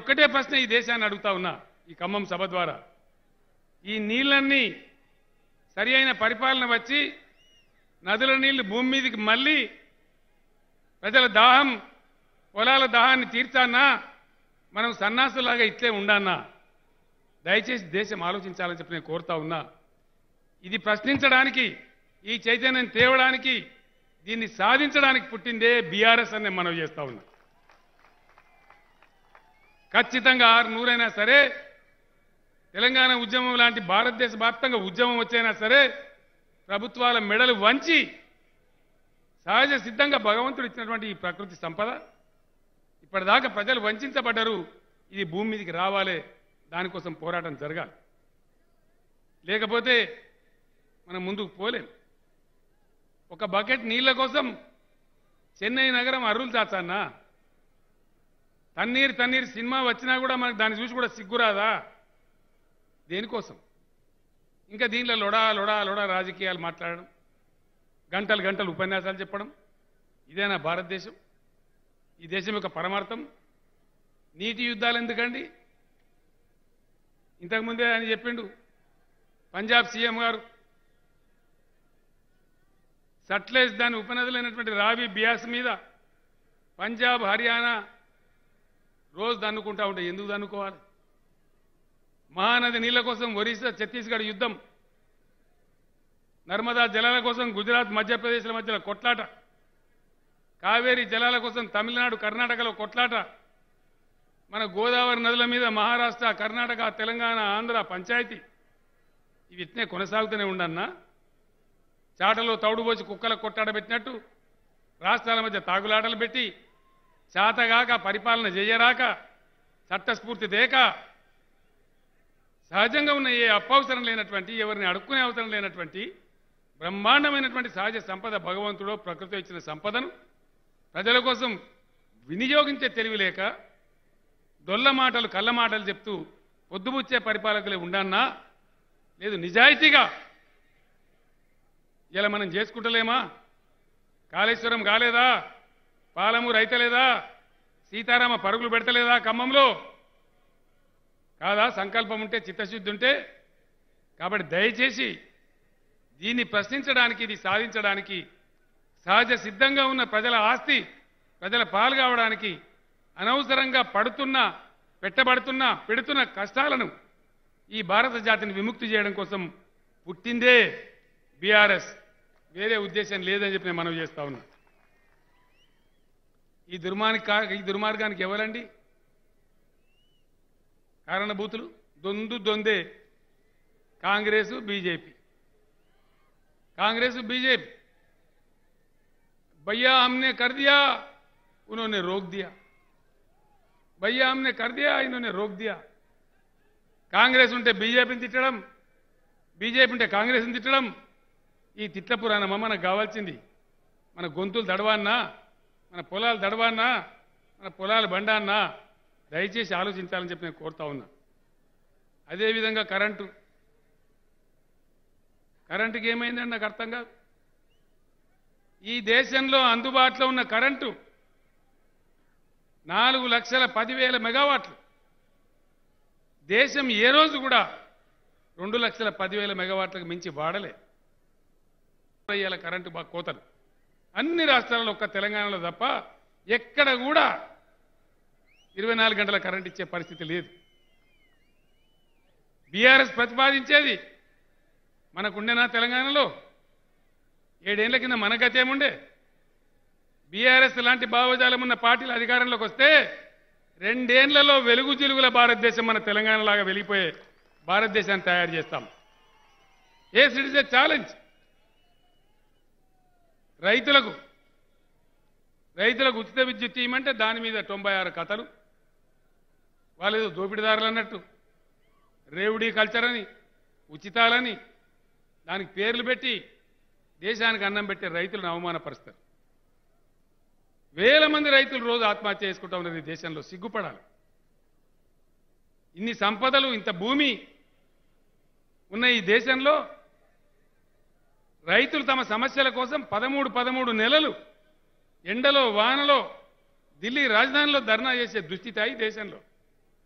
ఒక్కటే ప్రశ్న ఈ దేశాన్ని అడుగుతా ఉన్నా ఈ ఖమ్మం సభ ద్వారా ఈ నీళ్ళన్నీ సరి అయిన పరిపాలన వచ్చి నదుల నీళ్లు భూమి మీదకి మళ్ళీ ప్రజల దాహం పొలాల దాహాన్ని తీర్చానా మనం సన్నాసులాగా ఇట్లే ఉండానా దయచేసి దేశం ఆలోచించాలని చెప్పి నేను కోరుతా ఉన్నా ఇది ప్రశ్నించడానికి ఈ చైతన్యం తేవడానికి దీన్ని సాధించడానికి పుట్టిందే బీఆర్ఎస్ అని నేను మనవి చేస్తా ఉన్నా ఖచ్చితంగా ఆరు నూరైనా సరే తెలంగాణ ఉద్యమం లాంటి భారతదేశ వ్యాప్తంగా ఉద్యమం వచ్చైనా సరే ప్రభుత్వాల మెడలు వంచి సహజ సిద్ధంగా భగవంతుడు ఇచ్చినటువంటి ఈ ప్రకృతి సంపద ఇప్పటిదాకా ప్రజలు వంచబడ్డారు ఇది భూమి మీదకి రావాలి దానికోసం పోరాటం జరగాలి లేకపోతే మనం ముందుకు పోలేం ఒక బకెట్ నీళ్ల కోసం చెన్నై నగరం అరువులు చాచన్నా తన్నీరు తన్నీరు సినిమా వచ్చినా కూడా మనకు దాన్ని చూసి కూడా సిగ్గురాదా దేనికోసం ఇంకా దీనిలో లొడా లొడా లొడా రాజకీయాలు మాట్లాడడం గంటలు గంటలు ఉపన్యాసాలు చెప్పడం ఇదేనా భారతదేశం ఈ దేశం యొక్క పరమార్థం నీటి యుద్ధాలు ఎందుకండి ఇంతకుముందే ఆయన చెప్పిండు పంజాబ్ సీఎం గారు సట్లేజ్ దాని ఉపనదులైనటువంటి రావి బియాస్ మీద పంజాబ్ హర్యానా రోజు దన్నుకుంటా ఉంటే ఎందుకు దన్నుకోవాలి మహానది నీళ్ల కోసం ఒరిస్సా ఛత్తీస్గఢ్ యుద్ధం నర్మదా జలాల కోసం గుజరాత్ మధ్యప్రదేశ్ల మధ్యలో కొట్లాట కావేరీ జలాల కోసం తమిళనాడు కర్ణాటకలో కొట్లాట మన గోదావరి నదుల మీద మహారాష్ట్ర కర్ణాటక తెలంగాణ ఆంధ్ర పంచాయతీ ఇవి ఇట్నే కొనసాగుతూనే ఉండన్నా చాటలో తౌడు పోసి కుక్కల కొట్టాడబెట్టినట్టు రాష్ట్రాల మధ్య తాగులాటలు పెట్టి చాతగాక పరిపాలన చేయరాక చట్టస్ఫూర్తి దేక సహజంగా ఉన్న ఏ అప్పవసరం లేనటువంటి ఎవరిని అడుక్కునే అవసరం లేనటువంటి బ్రహ్మాండమైనటువంటి సహజ సంపద భగవంతుడో ప్రకృతి ఇచ్చిన సంపదను ప్రజల కోసం వినియోగించే తెలివి లేక దొల్ల మాటలు కళ్ళ మాటలు చెప్తూ పొద్దుబుచ్చే పరిపాలకులే ఉండన్నా లేదు నిజాయితీగా ఇలా మనం చేసుకుంటలేమా కాళేశ్వరం కాలేదా పాలమూరు అయితలేదా సీతారామ పరుగులు పెడతలేదా ఖమ్మంలో కాదా సంకల్పం ఉంటే చిత్తశుద్ధి ఉంటే కాబట్టి దయచేసి దీన్ని ప్రశ్నించడానికి ఇది సాధించడానికి సహజ సిద్ధంగా ఉన్న ప్రజల ఆస్తి ప్రజల పాలు కావడానికి అనవసరంగా పడుతున్న పెట్టబడుతున్న పెడుతున్న కష్టాలను ఈ భారత జాతిని విముక్తి చేయడం కోసం పుట్టిందే బీఆర్ఎస్ వేరే ఉద్దేశం లేదని చెప్పి నేను మనవి చేస్తా ఉన్నా ఈ దుర్మార్గ ఈ దుర్మార్గానికి ఎవరండి కారణభూతులు దొందు దొందే కాంగ్రెస్ బీజేపీ कांग्रेस बीजेपी भैया हमने कर दिया उन्होंने रोक दिया भैया हमने कर दिया इन्होंने रोक दिया కాంగ్రెస్ ఉంటే బీజేపీని తిట్టడం బీజేపీ ఉంటే కాంగ్రెస్ని తిట్టడం ఈ తిట్ల పురాణమా మనకు కావాల్సింది మన గొంతులు దడవాన్నా మన పొలాలు దడవాన్నా మన పొలాలు బండాన్నా దయచేసి ఆలోచించాలని చెప్పి నేను కోరుతా ఉన్నా అదేవిధంగా కరెంటు కరెంటుకి ఏమైందని నాకు అర్థం కాదు ఈ దేశంలో అందుబాటులో ఉన్న కరెంటు నాలుగు లక్షల పదివేల మెగావాట్లు దేశం ఏ రోజు కూడా రెండు లక్షల పదివేల మెగావాట్లకు మించి వాడలే ఇవాళ కరెంటు బాగా కోతలు అన్ని రాష్ట్రాల్లో ఒక్క తెలంగాణలో తప్ప ఎక్కడ కూడా ఇరవై నాలుగు గంటల కరెంట్ ఇచ్చే పరిస్థితి లేదు బీఆర్ఎస్ ప్రతిపాదించేది మనకుండేనా తెలంగాణలో ఏడేళ్ల కింద మన గతేముండే బీఆర్ఎస్ లాంటి భావజాలం ఉన్న పార్టీలు అధికారంలోకి వస్తే రెండేళ్లలో వెలుగు జిలుగుల భారతదేశం మన తెలంగాణలాగా వెళ్ళిపోయే భారతదేశాన్ని తయారు చేస్తాం ఏ ఇట్ ఏ ఛాలెంజ్ రైతులకు రైతులకు ఉచిత విద్యుత్ ఇవ్వమంటే దాని మీద తొంభై ఆరు కథలు వాళ్ళు ఏదో దోపిడీదారులు అన్నట్టు రేవుడీ కల్చర్ అని ఉచితాలని దానికి పేర్లు పెట్టి దేశానికి అన్నం పెట్టే రైతులను అవమానపరుస్తారు వేల మంది రైతులు రోజు ఆత్మహత్య చేసుకుంటా ఉన్నది ఈ దేశంలో సిగ్గుపడాలి ఇన్ని సంపదలు ఇంత భూమి ఉన్న ఈ దేశంలో రైతులు తమ సమస్యల కోసం పదమూడు పదమూడు నెలలు ఎండలో వానలో ఢిల్లీ రాజధానిలో ధర్నా చేసే దుస్థితి ఈ దేశంలో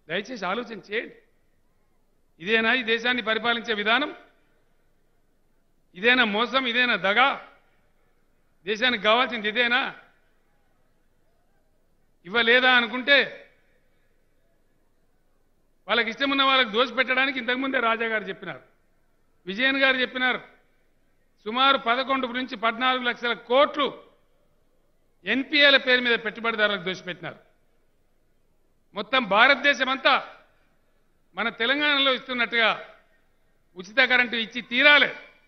దయచేసి ఆలోచన చేయండి ఇదేనా ఈ దేశాన్ని పరిపాలించే విధానం ఇదేనా మోసం ఇదేనా దగా దేశానికి కావాల్సింది ఇదేనా ఇవ్వలేదా అనుకుంటే వాళ్ళకి ఇష్టమున్న వాళ్ళకి దోషపెట్టడానికి ఇంతకుముందే రాజా గారు చెప్పినారు విజయన్ గారు చెప్పినారు సుమారు పదకొండు నుంచి పద్నాలుగు లక్షల కోట్లు ఎన్పిఏల పేరు మీద పెట్టుబడిదారులకు దోషపెట్టినారు మొత్తం భారతదేశం అంతా మన తెలంగాణలో ఇస్తున్నట్టుగా ఉచిత కరెంటు ఇచ్చి తీరాలి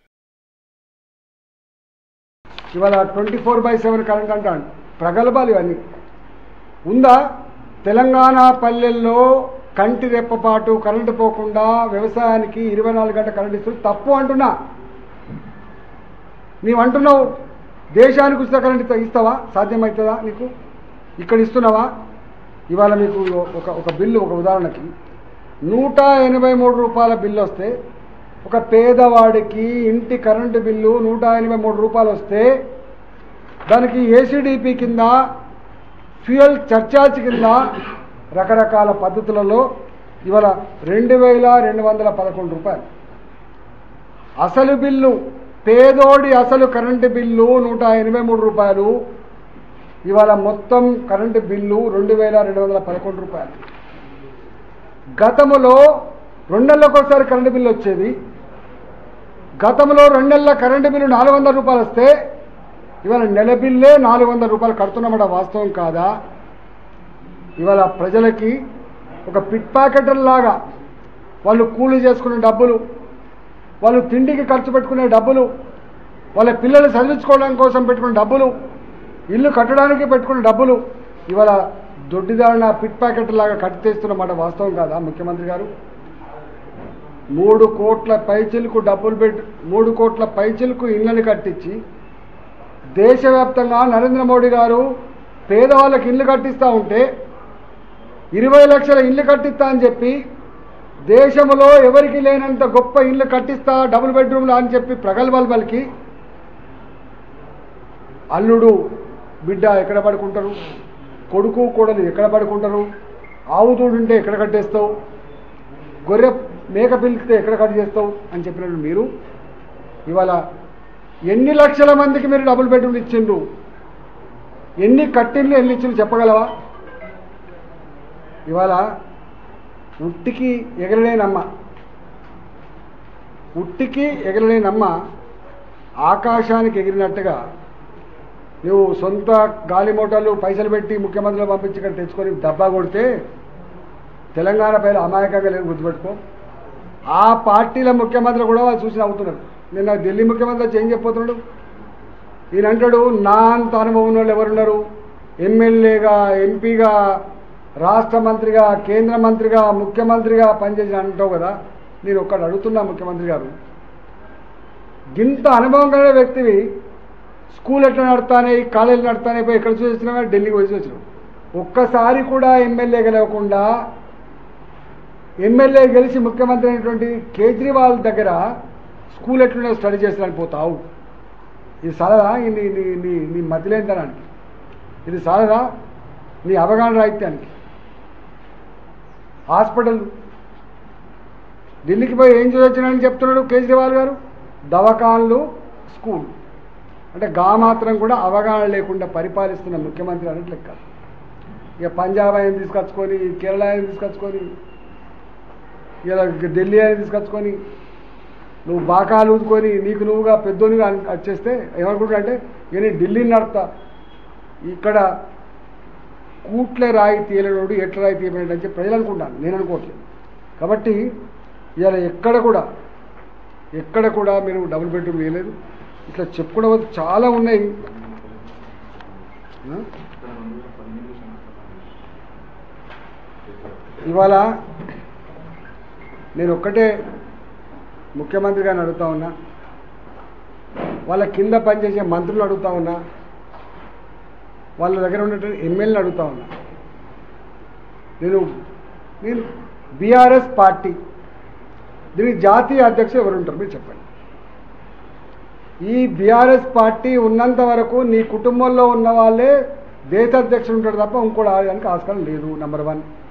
ఇవాళ twenty four by seven current అంటాడు ప్రగల్భాలు ఇవన్నీ ఉందా తెలంగాణ పల్లెల్లో కంటి రెప్పపాటు కరెంటు పోకుండా వ్యవసాయానికి ఇరవై నాలుగు గంటల కరెంట్ ఇస్తుంది తప్పు అంటున్నా నీవు అంటున్నావు దేశానికి ఉచిత కరెంట్ ఇస్తా- ఇస్తావా సాధ్యమవుతుందా నీకు ఇక్కడ ఇస్తున్నావా ఇవాళ మీకు ఒక ఒక బిల్లు ఒక ఉదాహరణకి నూట ఎనభై మూడు రూపాయల బిల్లు వస్తే ఒక పేదవాడికి ఇంటి కరెంటు బిల్లు నూట ఎనభై మూడు రూపాయలు వస్తే దానికి ఏసీడీపీ కింద ఫ్యూయల్ చర్చార్జ్ కింద రకరకాల పద్ధతులలో ఇవాళ రెండు వేల రెండు వందల పదకొండు రూపాయలు అసలు బిల్లు పేదోడి అసలు కరెంటు బిల్లు నూట ఎనభై మూడు రూపాయలు ఇవాళ మొత్తం కరెంటు బిల్లు రెండు వేల రెండు వందల పదకొండు రూపాయలు గతములో రెండు నెలలకు ఒకసారి కరెంటు బిల్లు వచ్చేది గతంలో రెండు నెలల కరెంటు బిల్లు నాలుగు వందల రూపాయలు వస్తే ఇవాళ నెల బిల్లే నాలుగు వందల రూపాయలు కడుతున్నమాట వాస్తవం కాదా ఇవాళ ప్రజలకి ఒక పిట్ ప్యాకెటర్ లాగా వాళ్ళు కూలీ చేసుకునే డబ్బులు వాళ్ళు తిండికి ఖర్చు పెట్టుకునే డబ్బులు వాళ్ళ పిల్లలు చదివించుకోవడం కోసం పెట్టుకునే డబ్బులు ఇల్లు కట్టడానికి పెట్టుకునే డబ్బులు ఇవాళ దొడ్డిదారిన పిట్ ప్యాకెట్ లాగా కట్టితేస్తున్నమాట వాస్తవం కాదా ముఖ్యమంత్రి గారు మూడు కోట్ల పైచిలకు డబ్బులు పెట్టి మూడు కోట్ల పైచిలకు ఇళ్ళని కట్టించి దేశవ్యాప్తంగా నరేంద్ర మోడీ గారు పేదవాళ్ళకి ఇల్లు కట్టిస్తూ ఉంటే ఇరవై లక్షల ఇల్లు కట్టిస్తా అని చెప్పి దేశంలో ఎవరికి లేనంత గొప్ప ఇల్లు కట్టిస్తా డబుల్ బెడ్రూమ్లు అని చెప్పి ప్రగల్భాలు పలికి అల్లుడు బిడ్డ ఎక్కడ పడుకుంటారు కొడుకు కోడలు ఎక్కడ పడుకుంటారు ఆవు తోడుంటే ఎక్కడ కట్టేస్తావు గొర్రె మేక పిలిస్తే ఎక్కడ కట్ చేస్తావు అని చెప్పినట్టు మీరు ఇవాళ ఎన్ని లక్షల మందికి మీరు డబుల్ బెడ్రూమ్లు ఇచ్చిండ్రు ఎన్ని కట్టిళ్ళు ఎన్ని ఇచ్చిండ్రు చెప్పగలవా ఇవాళ ఉట్టికి ఎగరలేనమ్మ ఉట్టికి ఎగరలేనమ్మ ఆకాశానికి ఎగిరినట్టుగా నువ్వు సొంత గాలి మోటార్లు పైసలు పెట్టి ముఖ్యమంత్రిలో పంపించి ఇక్కడ తెచ్చుకొని డబ్బా కొడితే తెలంగాణ పైన అమాయకంగా లేదు గుర్తుపెట్టుకో ఆ పార్టీల ముఖ్యమంత్రులు కూడా వాళ్ళు చూసి నవ్వుతున్నారు నిన్న ఢిల్లీ ముఖ్యమంత్రి వచ్చి ఏం చెప్పబోతున్నాడు ఈయన అంటాడు నా అంత అనుభవం ఉన్న వాళ్ళు ఎవరున్నారు ఎమ్మెల్యేగా ఎంపీగా రాష్ట్ర మంత్రిగా కేంద్ర మంత్రిగా ముఖ్యమంత్రిగా పనిచేసిన అంటావు కదా నేను ఒక్కడు అడుగుతున్నా ముఖ్యమంత్రి గారు గింత అనుభవం కలిగిన వ్యక్తివి స్కూల్ ఎట్లా నడతానే కాలేజీ నడతానే పోయి ఎక్కడ చూసి వచ్చినావా ఢిల్లీకి పోయి వచ్చినావు ఒక్కసారి కూడా ఎమ్మెల్యే గెలవకుండా ఎమ్మెల్యే గెలిచి ముఖ్యమంత్రి అయినటువంటి కేజ్రీవాల్ దగ్గర స్కూల్ ఎట్లుండే స్టడీ చేసడానికి పోతావు ఇది సరదా నీ నీ నీ నీ మతిలేంతనానికి ఇది సరదా నీ అవగాహన రాహిత్యానికి హాస్పిటల్ ఢిల్లీకి పోయి ఏం చూసొచ్చినాడని చెప్తున్నాడు కేజ్రీవాల్ గారు దవాఖాన్లు స్కూల్ అంటే గా మాత్రం కూడా అవగాహన లేకుండా పరిపాలిస్తున్న ముఖ్యమంత్రి అన్నట్టు లెక్క ఇక పంజాబ్ ఆయన తీసుకొచ్చుకొని కేరళ ఆయన తీసుకొచ్చుకొని ఇలా ఢిల్లీ ఆయన తీసుకొచ్చుకొని నువ్వు బాకాలు ఊదుకొని నీకు నువ్వుగా పెద్దోనిగా అన్- వచ్చేస్తే ఏమనుకుంటా అంటే ఇక నేను ఢిల్లీని నడుపుతా ఇక్కడ కూట్ల రాయి తీయలేనోడు ఎట్ల రాయి తీయలేడు అని చెప్పి ప్రజలు అనుకుంటాను నేను అనుకోవట్లేదు కాబట్టి ఇవాళ ఎక్కడ కూడా ఎక్కడ కూడా మీరు డబుల్ బెడ్రూమ్ వేయలేదు ఇట్లా చెప్పుకోవడం వల్ల చాలా ఉన్నాయి ఆ? ఇవాళ నేను ఒక్కటే ముఖ్యమంత్రి గారిని అడుగుతా ఉన్నా వాళ్ళ కింద పనిచేసే మంత్రులు అడుగుతా ఉన్నా వాళ్ళ దగ్గర ఉన్నటువంటి ఎమ్మెల్యేలు అడుగుతా ఉన్నా నేను నేను బీఆర్ఎస్ పార్టీ దీనికి జాతీయ అధ్యక్షులు ఎవరు ఉంటారు మీరు చెప్పండి ఈ బీఆర్ఎస్ పార్టీ ఉన్నంత వరకు నీ కుటుంబంలో ఉన్న వాళ్ళే దేశ అధ్యక్షుడు ఉంటాడు తప్ప ఇంకోటి ఆడడానికి ఆస్కారం లేదు నెంబర్ వన్